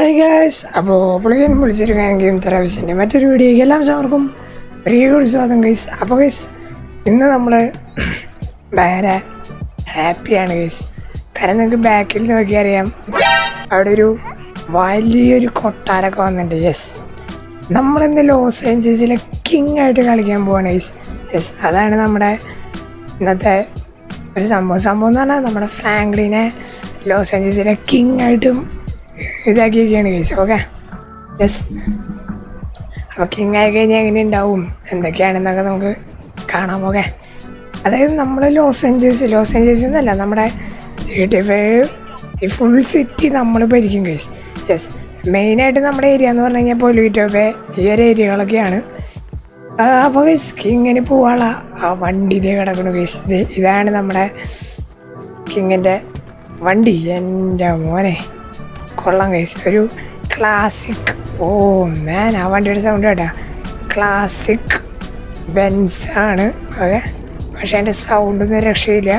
Hi guys അപ്പോൾ പുള്ളിയൻ വിളിച്ചിരിക്കാൻ game തെറാപ്പിസ്റ്റിൻ്റെ മറ്റൊരു വീഡിയോയ്ക്ക് എല്ലാം സാർക്കും ഒരിക്കൽ കൂടി സ്വാഗതം ഗൈസ് അപ്പോൾ ഗൈസ് ഇന്ന് നമ്മൾ ഭയങ്കര ഹാപ്പിയാണ് ഗൈസ് കാരണം നിങ്ങൾക്ക് ബാക്കിൽ നോക്കി അറിയാം അവിടെ ഒരു വലിയൊരു കൊട്ടാരമൊക്കെ വന്നിട്ടുണ്ട് യെസ് നമ്മളിന്ന് ലോസ് ഏഞ്ചൽസിലെ കിങ് ആയിട്ട് കളിക്കാൻ പോവാണ് ഗൈസ് യെസ് അതാണ് നമ്മുടെ ഇന്നത്തെ ഒരു സംഭവം സംഭവം എന്ന് പറഞ്ഞാൽ നമ്മുടെ ഫ്രാങ്ക്ലിനെ ലോസ് ഏഞ്ചൽസിലെ കിങ് ആയിട്ടും ഇതാക്കിയൊക്കെയാണ് കേസ് ഓക്കെ യെസ് അപ്പോൾ കിങ് ആയി കഴിഞ്ഞാൽ എങ്ങനെ ഉണ്ടാവും എന്തൊക്കെയാണെന്നൊക്കെ നമുക്ക് കാണാം ഓക്കെ അതായത് നമ്മൾ ലോസ് ഏഞ്ചൽസ് ലോസ് ഏഞ്ചൽസ് എന്നല്ല നമ്മുടെ ജി ടി ഫൈവ് ഈ ഫുൾ സിറ്റി നമ്മൾ ഭരിക്കും കേസ് യെസ് മെയിനായിട്ട് നമ്മുടെ ഏരിയ എന്ന് പറഞ്ഞു കഴിഞ്ഞാൽ പൊല്യൂറ്റോപ്പെ ഈ ഒരു ഏരിയകളൊക്കെയാണ് അപ്പോൾ ഗൈസ് കിങ്ങിന് പോവാനുള്ള ആ വണ്ടി ഇതേ കിടക്കണു ഗൈസ് ഇത് ഇതാണ് നമ്മുടെ കിങ്ങിൻ്റെ വണ്ടി എൻ്റെ മോനെ കൊള്ളാം ഗൈസ് ഒരു ക്ലാസിക് ഓ മാൻ ആ വണ്ടിയുടെ സൗണ്ട് കേട്ടാ ക്ലാസിക് ബെൻസ് ആണ് ഓക്കെ പക്ഷേ അതിൻ്റെ സൗണ്ടൊന്നും രക്ഷയില്ല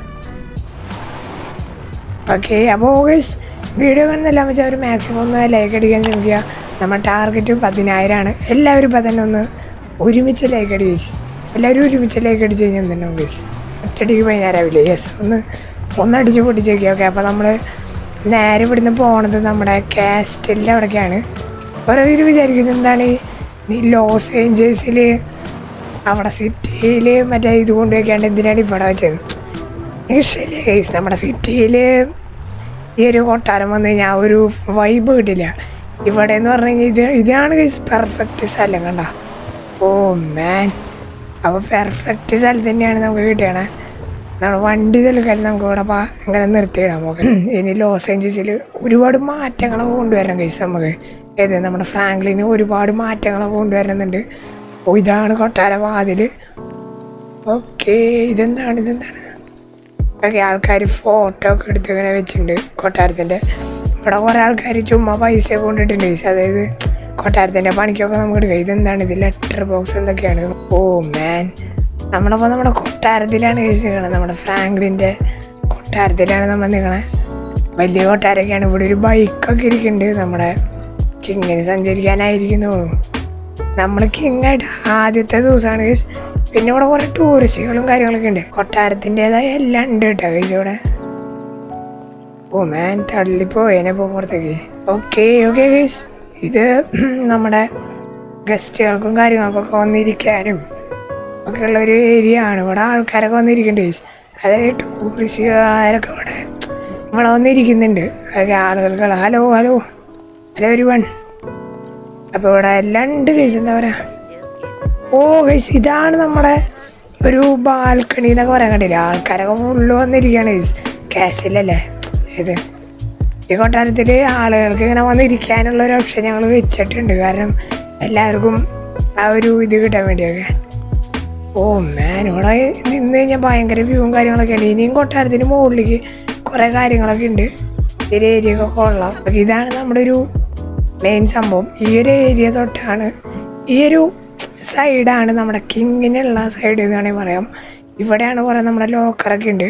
ഓക്കെ അപ്പോൾ ഗൈസ് വീഡിയോ കാണുന്നെല്ലാം വെച്ചാൽ ഒരു മാക്സിമം ഒന്ന് ലൈക്ക് അടിക്കാൻ ശ്രമിക്കുക നമ്മുടെ ടാർഗറ്റ് പതിനായിരമാണ് എല്ലാവരും ഇപ്പം തന്നെ ഒന്ന് ഒരുമിച്ച് ലൈക്ക് അടിച്ച് എല്ലാവരും ഒരുമിച്ച് ലൈക്ക് അടിച്ച് കഴിഞ്ഞാൽ എന്തുണ്ടാവും ഗൈസ് ഒറ്റടിക്ക് പതിനായിരാവില്ലേ യെസ് ഒന്ന് ഒന്നടിച്ച് പൊട്ടിച്ച് നോക്കി ഓക്കെ അപ്പോൾ നമ്മൾ നേരെ ഇവിടുന്ന് പോണത് നമ്മുടെ കാസ്റ്റലിൻ്റെ അവിടേക്കാണ് ഓരോരു വിചാരിക്കുന്നത് എന്താണ് ഈ ലോസ് ഏഞ്ചൽസിൽ അവിടെ സിറ്റിയിൽ മറ്റേ ഇത് കൊണ്ടുവയ്ക്കാണ്ട് എന്തിനാണ് ഇവിടെ വെച്ചത് എനിക്ക് ശരിയാ കേസ് നമ്മുടെ സിറ്റിയിൽ ഈ ഒരു കൊട്ടാരം വന്നു കഴിഞ്ഞാൽ ആ ഒരു വൈബ് കിട്ടില്ല ഇവിടെ എന്ന് പറഞ്ഞു കഴിഞ്ഞാൽ ഇത് ഇതാണ് കേസ് പെർഫെക്റ്റ് സ്ഥലം കണ്ട ഓ മാൻ അപ്പോൾ പെർഫെക്റ്റ് സ്ഥലം തന്നെയാണ് നമുക്ക് കിട്ടിയണേ നമ്മുടെ വണ്ടി തൽക്കാലം നമുക്ക് ഇവിടെ പാ ഇങ്ങനെ നിർത്തിയിടാം നമുക്ക് ഇനി ലോസ് ഏഞ്ചൽസിൽ ഒരുപാട് മാറ്റങ്ങളൊക്കെ കൊണ്ടുവരണം കേസ് നമുക്ക് ഏത് നമ്മുടെ ഫ്രാങ്ക്ലിന് ഒരുപാട് മാറ്റങ്ങളൊക്കെ കൊണ്ടുവരുന്നുണ്ട് ഓ ഇതാണ് കൊട്ടാര വാതിൽ ഓക്കെ ഇതെന്താണ് ഇതെന്താണ് ഒക്കെ ആൾക്കാർ ഫോട്ടോ ഒക്കെ എടുത്ത് ഇങ്ങനെ വെച്ചിട്ടുണ്ട് കൊട്ടാരത്തിൻ്റെ ഇവിടെ കുറേ ആൾക്കാർ ചുമ്മാ പൈസ കൊണ്ടിട്ടുണ്ട് guys. അതായത് കൊട്ടാരത്തിൻ്റെ പണിക്കൊക്കെ നമുക്ക് എടുക്കാം ഇതെന്താണ് ഇത് ലെറ്റർ ബോക്സ് എന്തൊക്കെയാണ് ഓ മാൻ നമ്മളപ്പോൾ നമ്മുടെ കൊട്ടാരത്തിലാണ് കേസ് നിൽക്കണത് നമ്മുടെ ഫ്രാങ്ക്ലിൻ്റെ കൊട്ടാരത്തിലാണ് നമ്മൾ നിൽക്കണത് വലിയ കൊട്ടാരമൊക്കെയാണ് ഇവിടെ ഒരു ബൈക്കൊക്കെ ഇരിക്കുന്നുണ്ട് നമ്മുടെ കിങ്ങിന് സഞ്ചരിക്കാനായിരിക്കുന്നു നമ്മൾ കിങ്ങായിട്ട് ആദ്യത്തെ ദിവസമാണ് കേസ് പിന്നെ ഇവിടെ കുറേ ടൂറിസ്റ്റുകളും കാര്യങ്ങളൊക്കെ ഉണ്ട് കൊട്ടാരത്തിൻ്റെതായ എല്ലാം ഉണ്ട് കേട്ടോ കേസ് ഇവിടെ ഓ മാൻ തള്ളിപ്പോയേനെ പോ പുറത്തേക്ക് ഓക്കെ ഓക്കെ കേസ് ഇത് നമ്മുടെ ഗസ്റ്റുകൾക്കും കാര്യങ്ങൾക്കൊക്കെ വന്നിരിക്കാനും ഒക്കെ ഉള്ള ഒരു ഏരിയ ആണ് ഇവിടെ ആൾക്കാരൊക്കെ വന്നിരിക്കുന്നുണ്ട് കേസ് അതായത് ടൂറിസ്റ്റുകാരൊക്കെ ഇവിടെ ഇവിടെ വന്നിരിക്കുന്നുണ്ട് അതൊക്കെ ആളുകൾക്ക് ഹലോ ഹലോ ഹലോ ഒരു വൺ അപ്പോൾ ഇവിടെ എല്ലാം ഉണ്ട് കേസ് എന്താ പറയുക ഓ ഗൈസ് ഇതാണ് നമ്മുടെ ഒരു ബാൽക്കണി എന്നൊക്കെ പറയാൻ കണ്ടില്ല ആൾക്കാരൊക്കെ ഫുള്ള് വന്നിരിക്കുകയാണ് ഗൈസ് കാശിലല്ലേ ഇത് ഈ കൊട്ടാരത്തിൽ ആളുകൾക്ക് ഇങ്ങനെ വന്നിരിക്കാനുള്ള ഒരു ഓപ്ഷൻ ഞങ്ങൾ വെച്ചിട്ടുണ്ട് കാരണം എല്ലാവർക്കും ആ ഒരു ഇത് കിട്ടാൻ വേണ്ടിയൊക്കെ ഓ മാൻ ഇവിടെ നിന്ന് കഴിഞ്ഞാൽ ഭയങ്കര വ്യൂവും കാര്യങ്ങളൊക്കെ ഉണ്ട് ഇനിയും കൊട്ടാരത്തിന് മുകളിലേക്ക് കുറേ കാര്യങ്ങളൊക്കെ ഉണ്ട് ഈ ഒരു ഏരിയ ഒക്കെ കൊള്ളാം അപ്പൊ ഇതാണ് നമ്മുടെ ഒരു മെയിൻ സംഭവം ഈ ഒരു ഏരിയ തൊട്ടാണ് ഈ ഒരു സൈഡാണ് നമ്മുടെ കിങ്ങിനുള്ള സൈഡ് എന്ന് വേണമെങ്കിൽ പറയാം ഇവിടെയാണ് കുറേ നമ്മുടെ ലോക്കറൊക്കെ ഉണ്ട്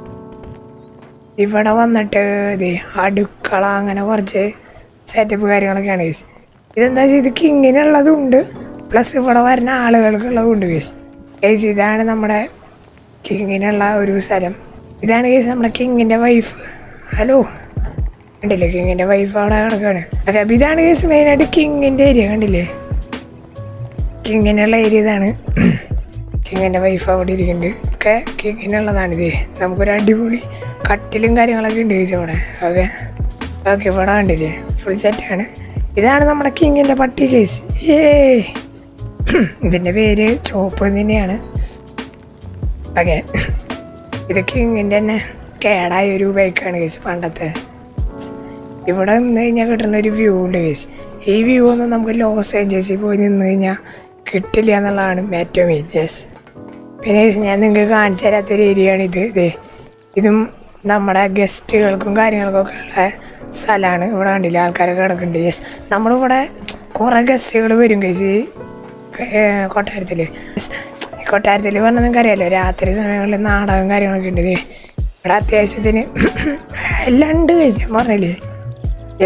ഇവിടെ വന്നിട്ട് ഇത് അടുക്കള അങ്ങനെ കുറച്ച് സെറ്റപ്പ് കാര്യങ്ങളൊക്കെയാണ് കേസ് ഇതെന്താ വെച്ചാൽ ഇത് കിങ്ങിനുള്ളതുണ്ട് പ്ലസ് ഇവിടെ വരുന്ന ആളുകൾക്കുള്ളതുണ്ട് കേസ് കേസ് ഇതാണ് നമ്മുടെ കിങ്ങിനുള്ള ഒരു സ്ഥലം ഇതാണ് കേസ് നമ്മുടെ കിങ്ങിൻ്റെ വൈഫ് ഹലോ കണ്ടില്ലേ കിങ്ങിൻ്റെ വൈഫ് അവിടെ കിടക്കാണ് ഓക്കെ അപ്പോൾ ഇതാണ് കേസ് മെയിനായിട്ട് കിങ്ങിൻ്റെ ഏരിയ കണ്ടില്ലേ കിങ്ങിനുള്ള ഏരിയ ഇതാണ് കിങ്ങിൻ്റെ വൈഫ് അവിടെ ഇരിക്കുന്നുണ്ട് ഒക്കെ കിങ്ങിനുള്ളതാണിത് നമുക്കൊരു അടിപൊളി കട്ടിലും കാര്യങ്ങളൊക്കെ ഉണ്ട് ചേച്ചി ഇവിടെ ഓക്കെ ഓക്കെ ഇവിടെ കണ്ടില്ലേ ഫുൾ സെറ്റാണ് ഇതാണ് നമ്മുടെ കിങ്ങിൻ്റെ പട്ടി കേസ് ഏ ഇതിൻ്റെ പേര് ചോപ്പ് തന്നെയാണ് ഓക്കെ ഇത് കിങ്ങിൻ്റെ തന്നെ കേടായ ഒരു ബൈക്കാണ് കേസ് പണ്ടത്തെ ഇവിടെ നിന്ന് കഴിഞ്ഞാൽ കിട്ടുന്ന ഒരു വ്യൂ ഉണ്ട് കേസ് ഈ വ്യൂ ഒന്നും നമുക്ക് ലോസ് ഏഞ്ചൽസിൽ പോയി നിന്ന് കഴിഞ്ഞാൽ കിട്ടില്ല എന്നുള്ളതാണ് ഏറ്റവും മെയിൻ യെസ് പിന്നെ guys, ഞാൻ നിങ്ങൾക്ക് കാണിച്ചു തരാത്തൊരു ഏരിയ ആണ് ഇത് ഇതേ ഇതും നമ്മുടെ ഗസ്റ്റുകൾക്കും കാര്യങ്ങൾക്കൊക്കെ ഉള്ള സ്ഥലമാണ് ഇവിടെ കണ്ടില്ല ആൾക്കാരൊക്കെ കിടക്കുന്നുണ്ട് യെസ് നമ്മളിവിടെ കുറേ ഗസ്റ്റുകൾ വരും കേസ് ഈ കൊട്ടാരത്തിൽ കൊട്ടാരത്തിൽ പറഞ്ഞാൽ നിങ്ങൾക്ക് അറിയാലോ രാത്രി സമയങ്ങളിൽ നാടകം കാര്യങ്ങളൊക്കെ ഉണ്ട് ദേ ഇവിടെ അത്യാവശ്യത്തിന് എല്ലാം ഉണ്ട് കേസ് ഞാൻ പറഞ്ഞില്ലേ യെസ്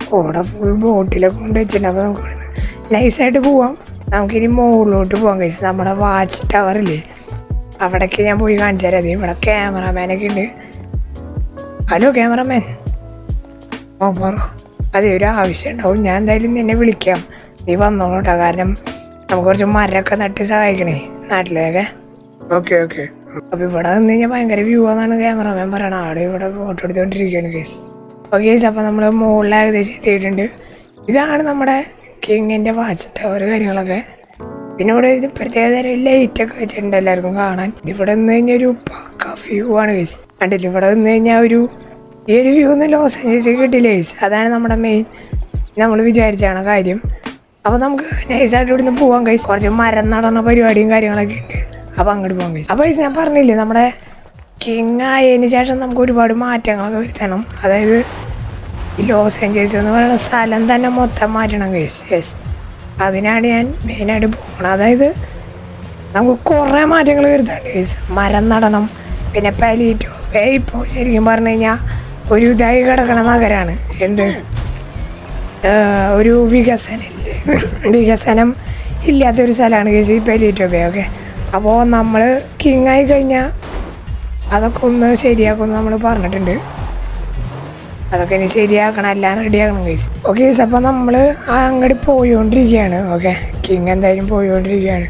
ഇവിടെ ഫുൾ ബോട്ടിലൊക്കെ കൊണ്ട് വെച്ചിട്ടുണ്ട് അപ്പോൾ നമുക്ക് ഇവിടുന്ന് നൈസായിട്ട് പോവാം നമുക്കിനി മുകളിലോട്ട് പോകാം കഴിച്ച് നമ്മുടെ വാച്ച് ടവറില്ലേ അവിടേക്ക് ഞാൻ പോയി കാണിച്ചു തരാം ദേ ഇവിടെ ക്യാമറാമാനൊക്കെ ഉണ്ട് ഹലോ ക്യാമറാമാൻ ഓ പറ അതെ ഒരു ആവശ്യം ഉണ്ടാവും ഞാൻ എന്തായാലും നിന്നെ വിളിക്കാം നീ വന്നോളൂട്ടോ കാരണം നമുക്ക് കുറച്ച് മരമൊക്കെ നട്ട് സഹായിക്കണേ നാട്ടിലേക്ക് ഓക്കെ ഓക്കെ അപ്പോൾ ഇവിടെ നിന്ന് കഴിഞ്ഞാൽ ഭയങ്കര വ്യൂ ആണെന്നാണ് ക്യാമറാമാൻ പറയണത് ആടെ ഇവിടെ ഫോട്ടോ എടുത്തുകൊണ്ടിരിക്കുകയാണ് കേസ് ഓക്കെ കേസ് അപ്പോൾ നമ്മൾ മുകളിൽ ഏകദേശം എത്തിയിട്ടുണ്ട് ഇതാണ് നമ്മുടെ കിങ്ങിൻ്റെ വാച്ച് ടവർ കാര്യങ്ങളൊക്കെ പിന്നെ ഇവിടെ ഒരു പ്രത്യേക തരം ലൈറ്റ് ഒക്കെ വെച്ചിട്ടുണ്ട് എല്ലാവർക്കും കാണാൻ ഇവിടെ നിന്ന് കഴിഞ്ഞാൽ ഒരു പക്ക വ്യൂ ആണ് കേസ് കണ്ടില്ല ഇവിടെ നിന്ന് കഴിഞ്ഞാൽ ഒരു ഈ ഒരു വ്യൂ ഒന്ന് ലോസ് ഏഞ്ചൽസ് കിട്ടില്ല കേസ് അതാണ് നമ്മുടെ മെയിൻ നമ്മൾ വിചാരിച്ചാണ് കാര്യം അപ്പോൾ നമുക്ക് നൈസായിട്ട് ഇവിടുന്ന് പോവാൻ കഴിച്ച് കുറച്ച് മരം നടന്ന പരിപാടിയും കാര്യങ്ങളൊക്കെ ഉണ്ട് അപ്പോൾ അങ്ങോട്ട് പോകാൻ കഴിച്ചു അപ്പോൾ guys, ഞാൻ പറഞ്ഞില്ലേ നമ്മുടെ കിങ് ആയതിന് ശേഷം നമുക്ക് ഒരുപാട് മാറ്റങ്ങളൊക്കെ വരുത്തണം അതായത് ഈ ലോസ് ഏഞ്ചൽസ് എന്ന് പറയുന്ന സ്ഥലം തന്നെ മൊത്തം മാറ്റണം കേസ് യെസ് അതിനാണ് ഞാൻ മെയിനായിട്ട് പോകണം അതായത് നമുക്ക് കുറേ മാറ്റങ്ങൾ വരുത്താണ്ട് കേസ് മരം നടണം പിന്നെ പലിറ്റോ ഇപ്പോൾ ശരിക്കും പറഞ്ഞു കഴിഞ്ഞാൽ ഒരു ഇതായി കിടക്കണ നഗരമാണ് എന്ത് ഏഹ് ഒരു വികസനം ഇല്ലേ? വികസനം ഇല്ലാത്തൊരു സ്ഥലമാണ് കേസ് ഈ പലിറ്റോബേ ഓക്കെ അപ്പോൾ നമ്മൾ കിങ് ആയി കഴിഞ്ഞാൽ അതൊക്കെ ഒന്ന് ശരിയാക്കുമെന്ന് നമ്മൾ പറഞ്ഞിട്ടുണ്ട് അതൊക്കെ ഇനി ശരിയാക്കണം എല്ലാം റെഡിയാക്കണം കേസ് ഓക്കെ കേസ് അപ്പോൾ നമ്മൾ അങ്ങോട്ട് പോയിക്കൊണ്ടിരിക്കുകയാണ് ഓക്കെ കിങ് എന്തായാലും പോയിക്കൊണ്ടിരിക്കുകയാണ്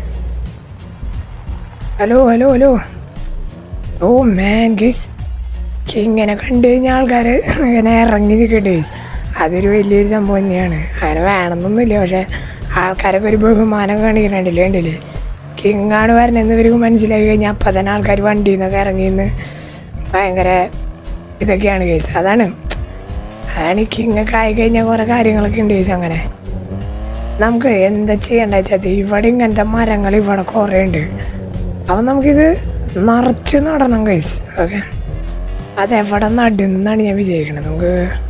hello hello hello oh man guys കിങ്ങിനെ കണ്ടു കഴിഞ്ഞാൽ ആൾക്കാർ ഇങ്ങനെ ഇറങ്ങി നിൽക്കട്ടെ ഗീസ് അതൊരു വലിയൊരു സംഭവം തന്നെയാണ് അങ്ങനെ വേണമെന്നൊന്നുമില്ല പക്ഷേ ആൾക്കാരൊക്കെ ഒരു ബഹുമാനം കാണിക്കുന്നുണ്ടല്ലേ കണ്ടില്ലേ കിങ്ങാണ് വരണമെന്ന് ഇവർക്ക് മനസ്സിലാക്കി കഴിഞ്ഞാൽ അപ്പം തന്നെ ആൾക്കാർ വണ്ടിയിൽ നിന്നൊക്കെ ഇറങ്ങിയെന്ന് ഭയങ്കര ഇതൊക്കെയാണ് കേസ് അതാണ് അതാണ് ഈ കിങ്ങൊക്കെ ആയി കഴിഞ്ഞാൽ കുറേ കാര്യങ്ങളൊക്കെ ഉണ്ട് കേസ് അങ്ങനെ നമുക്ക് എന്താ ചെയ്യേണ്ടത് വെച്ചാൽ ഇവിടെ ഇങ്ങനത്തെ മരങ്ങൾ ഇവിടെ കുറേ ഉണ്ട് അപ്പം നമുക്കിത് നിറച്ച് നടണം കൈസ് ഓക്കെ അതെവിടെ നടുന്നാണ് ഞാൻ വിചാരിക്കണത് നമുക്ക്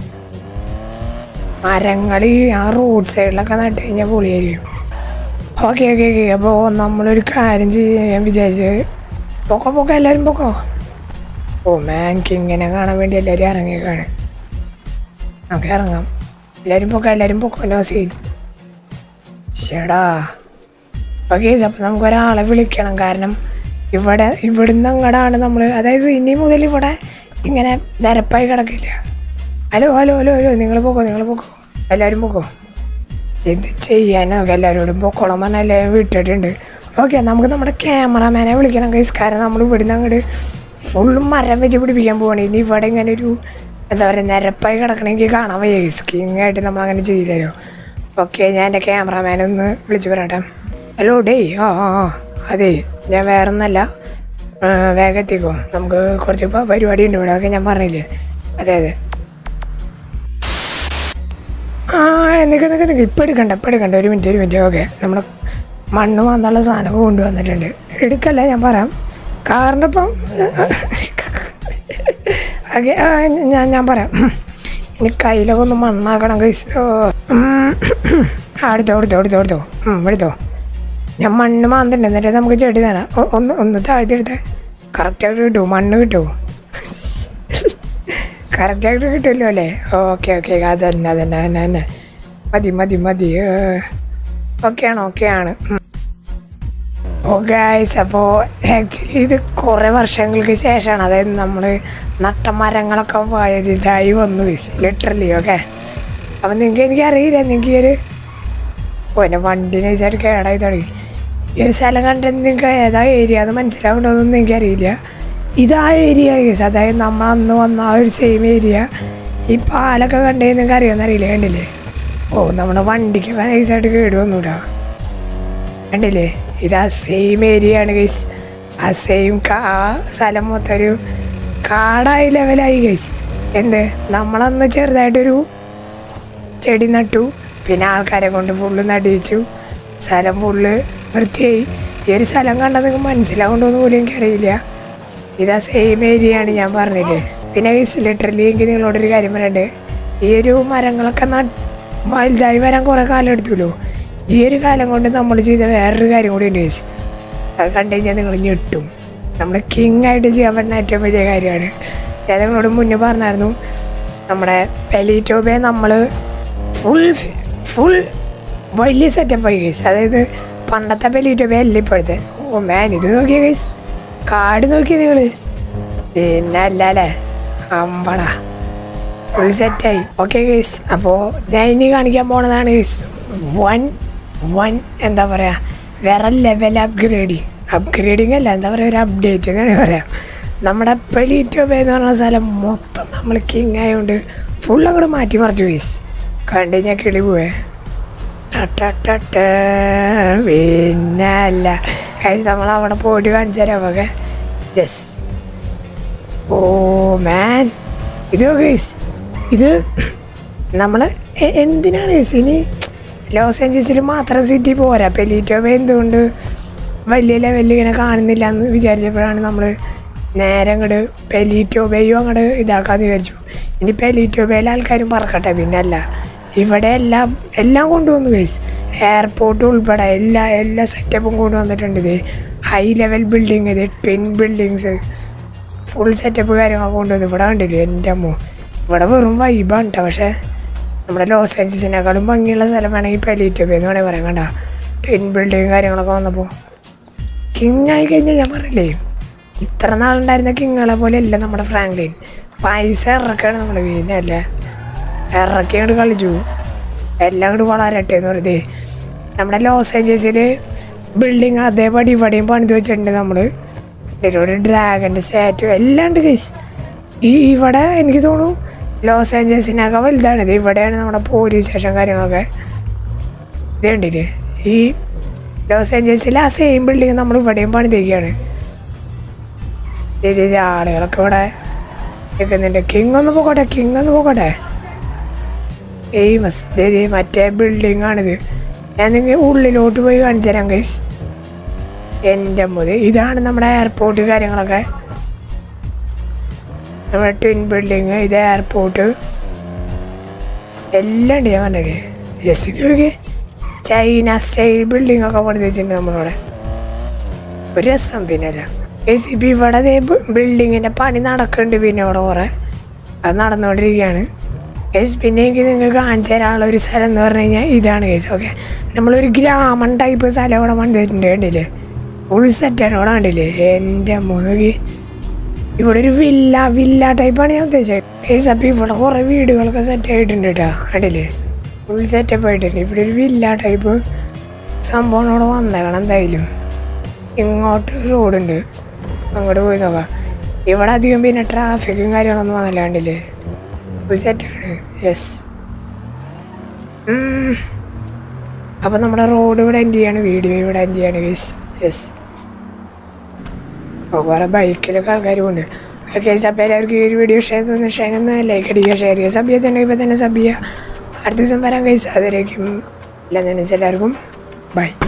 മരങ്ങൾ ആ റോഡ് സൈഡിലൊക്കെ നട്ട് കഴിഞ്ഞാൽ പൊളിയായിരിക്കും ഓക്കെ ഓക്കെ ഓക്കെ അപ്പോൾ നമ്മളൊരു കാര്യം ചെയ്യാൻ വിചാരിച്ചത് പൊക്കോ പൊക്കോ എല്ലാവരും പൊക്കോ ഓ മാൻ കിങ്ങിനെ കാണാൻ വേണ്ടി എല്ലാവരും ഇറങ്ങിയേക്കാണ് നമുക്ക് ഇറങ്ങാം എല്ലാവരും പൊക്കോ എല്ലാവരും പൊക്കോ നോ സീൻ ചേടാ ഓക്കെ അപ്പോൾ നമുക്ക് ഒരാളെ വിളിക്കണം കാരണം ഇവിടെ ഇവിടുന്ന് അങ്ങടാണ് നമ്മൾ അതായത് ഇനി മുതൽ ഇവിടെ ഇങ്ങനെ നിരപ്പായി കിടക്കില്ല ഹലോ ഹലോ ഹലോ ഹലോ നിങ്ങൾ പോക്കോ നിങ്ങൾ പോക്കോ എല്ലാവരും പോക്കോ എന്ത് ചെയ്യാനോ എല്ലാവരോടും പൊക്കോളം പറഞ്ഞാൽ എല്ലാവരും വിട്ടിട്ടുണ്ട് ഓക്കെ നമുക്ക് നമ്മുടെ ക്യാമറാമാനെ വിളിക്കണം കൈസ് കാരണം നമ്മൾ ഇവിടുന്ന് അങ്ങോട്ട് ഫുള്ള് മരം വെച്ച് പിടിപ്പിക്കാൻ പോവാണ് ഇനി ഇവിടെ ഇങ്ങനെ ഒരു എന്താ പറയുക നിരപ്പായി കിടക്കണമെങ്കിൽ കാണാൻ വയ്യ സ്കിങ് ആയിട്ട് നമ്മൾ അങ്ങനെ ചെയ്യില്ലല്ലോ ഓക്കെ ഞാൻ എൻ്റെ ക്യാമറാമാനെ ഒന്ന് വിളിച്ച് പറയട്ടെ ഹലോ ഡേയ് ആ ആ ആ അതെ ഞാൻ വേറെ ഒന്നല്ല വേഗം എത്തിക്കോ നമുക്ക് കുറച്ച് പ- പരിപാടി ഉണ്ട് ഇവിടെ ഒക്കെ ഞാൻ പറഞ്ഞില്ലേ അതെ അതെ ആ നിൽക്ക് നിൽക്ക് നിൽക്ക് ഇപ്പം എടുക്കണ്ട ഇപ്പം എടുക്കണ്ട ഒരു മിനിറ്റ് ഒരു മിനിറ്റ് ഓക്കെ നമ്മൾ മണ്ണ് വന്നുള്ള സാധനം കൊണ്ടുവന്നിട്ടുണ്ട് എടുക്കല്ല ഞാൻ പറയാം കാറിൻ്റെ ഇപ്പം ഓക്കെ ഞാൻ ഞാൻ പറയാം ഇനി കയ്യിലൊക്കെ ഒന്ന് മണ്ണാക്കണം കൈസ് അടുത്തോ എടുത്തോ എടുത്തോ എടുത്തോ ഉം, എടുത്തോ ഞാൻ മണ്ണ് മാന്തുണ്ട് എന്നിട്ട് നമുക്ക് ചെടി നടാം ഒ- ഒന്ന് ഒന്ന് താഴ്ത്തിയെടുത്തേ കറക്റ്റായിട്ട് കിട്ടുമോ മണ്ണ് കിട്ടുമോ കറക്റ്റായിട്ട് കിട്ടുമല്ലോ അല്ലേ ഓക്കെ ഓക്കെ അത് തന്നെ അത് തന്നെ തന്നെ തന്നെ മതി മതി മതി ഓക്കെയാണ് ഓക്കെയാണ് ഓ ഗായ്സ് അപ്പോൾ ആക്ച്വലി ഇത് കുറേ വർഷങ്ങൾക്ക് ശേഷമാണ് അതായത് നമ്മൾ നട്ട മരങ്ങളൊക്കെ വലുതായി വന്നു ലിറ്ററലി ഓക്കെ അപ്പം നിങ്ങൾക്ക് എനിക്കറിയില്ല നിങ്ങൾക്ക് ഈ ഒരു ഓ എൻ്റെ വണ്ടി നൈസായിട്ട് കേടായി തുടങ്ങി ഈ ഒരു സ്ഥലം കണ്ടിട്ട് നിങ്ങൾക്ക് ഏതാ ഏരിയ എന്ന് മനസ്സിലാവുന്നതൊന്നും എനിക്കറിയില്ല ഇതാ ഏരിയ കേസ് അതായത് നമ്മൾ അന്ന് വന്ന ആ ഒരു സെയിം ഏരിയ ഈ പാലൊക്കെ കണ്ടേ നിങ്ങൾക്ക് അറിയാമെന്ന് അറിയില്ല കണ്ടില്ലേ ഓ നമ്മുടെ വണ്ടിക്കൊക്കെ നൈസായിട്ട് കേട് വന്നൂടാ കണ്ടില്ലേ ഇത് ആ സെയിം ഏരിയ ആണ് ഗൈസ് ആ സെയിം കാ സ്ഥലം മൊത്തം ഒരു കാടായി ലെവലായി ഗൈസ് എന്ത് നമ്മളന്ന് ചെറുതായിട്ടൊരു ചെടി നട്ടു പിന്നെ ആൾക്കാരെ കൊണ്ട് ഫുള്ള് നടിയിച്ചു സ്ഥലം ഫുള്ള് വൃത്തിയായി ഈ ഒരു സ്ഥലം കണ്ടാൽ നിങ്ങൾക്ക് മനസ്സിലാവുണ്ടോന്ന് പോലും എനിക്കറിയില്ല ഇതാ സെയിം ഏരിയ ആണ് ഞാൻ പറഞ്ഞില്ലേ പിന്നെ ഗൈസ് ലിറ്ററലി എനിക്ക് നിങ്ങളോടൊരു കാര്യം പറയണ്ടേ ഈ ഒരു മരങ്ങളൊക്കെ നട്ട് വലുതായി വരാൻ കുറേ കാലം എടുത്തുല്ലോ ഈ ഒരു കാലം കൊണ്ട് നമ്മൾ ചെയ്ത വേറൊരു കാര്യം കൂടി ഉണ്ട് ഗൈസ് അത് കണ്ടു കഴിഞ്ഞാൽ നിങ്ങൾ ഞെട്ടും നമ്മുടെ കിങ് ആയിട്ട് ചെയ്യാൻ പറ്റുന്ന ഏറ്റവും വലിയ കാര്യമാണ് ഞാൻ നിങ്ങളോട് മുന്നേ പറഞ്ഞായിരുന്നു നമ്മുടെ പെലിറ്റോബെ നമ്മൾ ഫുൾ ഫുൾ വലിയ സെറ്റപ്പായി ഗൈസ് അതായത് പണ്ടത്തെ പെലിയിട്ട് അല്ല ഇപ്പോഴത്തെ ഓ മാൻ ഇത് നോക്കിയ ഗൈസ് കാട് നോക്കിയ നിങ്ങൾ പിന്നെ അല്ല അല്ലേ അമ്പടാ ഫുൾ സെറ്റായി ഓക്കെ ഗൈസ് അപ്പോൾ ഞാൻ ഇനി കാണിക്കാൻ പോണതാണ് ഗൈസ് വൺ വൺ എന്താ പറയുക വേറെ ലെവൽ അപ്ഗ്രേഡിങ് അപ്ഗ്രേഡിങ് അല്ല എന്താ പറയുക ഒരു അപ്ഡേറ്റ് എന്നാണ് പറയാം നമ്മുടെ പെലിറ്റോബേ എന്ന് പറഞ്ഞ സ്ഥലം മൊത്തം നമ്മൾ കിങ് ആയതുകൊണ്ട് ഫുൾ അങ്ങോട്ട് മാറ്റി മറിച്ചു ഗൈസ് കണ്ടു ഞാൻ കിളി പോവേ ടട്ടട്ടട്ട. പിന്നെ അല്ല കാര്യം നമ്മൾ അവിടെ പോയിട്ട് കാണിച്ചു തരാം നമുക്ക് യെസ് ഓ മാൻ ഇത് ഗൈസ് ഇത് നമ്മൾ എന്തിനാണ് ഗൈസ് ഇനി ലോസ് ഏഞ്ചൽസിൽ മാത്രം സിറ്റി പോരാ പെലീറ്റോബ എന്തുകൊണ്ട് വലിയ ലെവലിൽ ഇങ്ങനെ കാണുന്നില്ല എന്ന് വിചാരിച്ചപ്പോഴാണ് നമ്മൾ നേരെ അങ്ങോട്ട് പെലീറ്റോബയും അങ്ങോട്ട് ഇതാക്കാന്ന് വിചാരിച്ചു ഇനി പെലീറ്റോബയിലെ ആൾക്കാരും പറക്കട്ടെ പിന്നെ അല്ല ഇവിടെ എല്ലാം എല്ലാം കൊണ്ടുവന്നു ഗൈസ് എയർപോർട്ട് ഉൾപ്പെടെ എല്ലാ എല്ലാ സെറ്റപ്പും കൊണ്ടുവന്നിട്ടുണ്ട് ഇത് ഹൈ ലെവൽ ബിൽഡിങ് ഇത് ട്വിൻ ബിൽഡിങ്സ് ഫുൾ സെറ്റപ്പ് കാര്യങ്ങളൊക്കെ കൊണ്ടുവന്നു ഇവിടെ കണ്ടില്ലേ എൻ്റെ അമ്മോ ഇവിടെ വെറും വൈബാണ് കേട്ടോ പക്ഷേ നമ്മുടെ ലോസ് ഏഞ്ചൽസിനേക്കാളും ഭംഗിയുള്ള സ്ഥലം വേണമെങ്കിൽ പെലീറ്റോബി എന്ന് വേണമെങ്കിൽ പറയാം കണ്ട ട്വിൻ ബിൽഡിങ് കാര്യങ്ങളൊക്കെ വന്നപ്പോൾ കിങ് ആയി കഴിഞ്ഞാൽ ഞാൻ പറയില്ലേ ഇത്ര നാളുണ്ടായിരുന്ന കിങ്ങുകളെ പോലെ അല്ല നമ്മുടെ ഫ്രാങ്ക്ലിൻ പൈസ ഇറക്കാണ് നമ്മൾ പിന്നെ അല്ലേ ഇറക്കി അങ്ങോട്ട് കളിച്ചു എല്ലാം കൂടി വളരട്ടെ എന്ന് പറയുന്നത് നമ്മുടെ ലോസ് ഏഞ്ചൽസിൽ ബിൽഡിങ് അതേപടി ഇവിടെയും പണിത് വെച്ചിട്ടുണ്ട് നമ്മൾ ഒരു ഡ്രാഗൻ്റെ സ്റ്റാറ്റു എല്ലാം ഉണ്ട് ഗൈസ് ഈ ഇവിടെ എനിക്ക് തോന്നുന്നു ലോസ് ഏഞ്ചൽസിനൊക്കെ വലുതാണ് ഇത് ഇവിടെയാണ് നമ്മുടെ പോലീസ് സ്റ്റേഷൻ കാര്യങ്ങളൊക്കെ ഇത് കണ്ടില്ലേ ഈ ലോസ് ഏഞ്ചൽസിലെ ആ സെയിം ബിൽഡിങ് നമ്മൾ ഇവിടെയും പണിതേക്കാണ് ഇത് ഇത് ആളുകളൊക്കെ ഇവിടെ നിൽക്കുന്നുണ്ട് കിങ് ഒന്ന് പോകട്ടെ കിങ് ഒന്ന് പോകട്ടെ ഫേമസ് ഇത് മറ്റേ ബിൽഡിംഗ് ആണിത് ഞാൻ നിങ്ങൾ ഉള്ളിലോട്ട് പോയി കാണിച്ചു തരാം ഗൈസ് എൻ്റെ മുത് ഇതാണ് നമ്മുടെ എയർപോർട്ട് കാര്യങ്ങളൊക്കെ നമ്മുടെ ട്വിൻ ബിൽഡിങ് ഇത് എയർപോർട്ട് എല്ലാം ഉണ്ട് ഞാൻ കണ്ടേ യെസ് ഇത് നോക്കി ചൈന സ്റ്റൈൽ ബിൽഡിംഗ് ഒക്കെ പണിത് വെച്ചിട്ടുണ്ട് നമ്മളിവിടെ ഒരു രസം പിന്നെ അല്ല ഗൈസ് ഇപ്പം ഇവിടെ ദേ ബിൽഡിങ്ങിൻ്റെ പണി നടക്കുന്നുണ്ട് പിന്നെ ഇവിടെ കുറേ അത് നടന്നുകൊണ്ടിരിക്കുകയാണ് ഗൈസ് പിന്നെ എനിക്ക് നിങ്ങൾക്ക് കാണിച്ചു തരാനുള്ള ഒരു സ്ഥലം എന്ന് പറഞ്ഞു കഴിഞ്ഞാൽ ഇതാണ് ഗൈസ് ഓക്കെ നമ്മളൊരു ഗ്രാമം ടൈപ്പ് സ്ഥലം ഇവിടെ പണിതിട്ടുണ്ട് കണ്ടില്ലേ ഫുൾ സെറ്റാണ് ഇവിടെ കണ്ടില്ലേ എൻ്റെ മുഖി ഇവിടെ ഒരു വില്ല വില്ല ടൈപ്പാണ് ഞാൻ ഉദ്ദേശിച്ചത് ഗൈസ് അപ്പോൾ ഇവിടെ കുറേ വീടുകളൊക്കെ സെറ്റ് ആയിട്ടുണ്ട് കേട്ടോ കണ്ടില്ലേ ഫുൾ സെറ്റപ്പ് ആയിട്ടുണ്ട് ഇവിടെ ഒരു വില്ല ടൈപ്പ് സംഭവം ഇവിടെ വന്നേക്കണം എന്തായാലും ഇങ്ങോട്ട് റോഡുണ്ട് അങ്ങോട്ട് പോയി നോക്കാം ഇവിടെ അധികം പിന്നെ ട്രാഫിക്കും കാര്യങ്ങളൊന്നും വന്നില്ല കണ്ടില്ലേ ഫുൾ സെറ്റാണ് യെസ് അപ്പോൾ നമ്മുടെ റോഡ് ഇവിടെ എൻഡ് ചെയ്യാണ് വീഡിയോ ഇവിടെ എൻഡ് ചെയ്യാണ് ഗൈസ് യെസ് അപ്പോൾ കുറേ ബൈക്കിലൊക്കെ ആൾക്കാരും ഉണ്ട് കേസ് അപ്പോൾ എല്ലാവർക്കും ഈ ഒരു വീഡിയോ ഷെയർ തോന്നുന്നു ഷെയർ ഒന്ന് ലൈക്ക് അടിക്കുക ഷെയർ ചെയ്യുക സബ് ചെയ്യുന്നുണ്ടെങ്കിൽ ഇപ്പോൾ തന്നെ സബ് ചെയ്യുക അടുത്ത ദിവസം വരാൻ കഴിച്ച് അതുവരേക്കും എല്ലാ എല്ലാവർക്കും ബൈ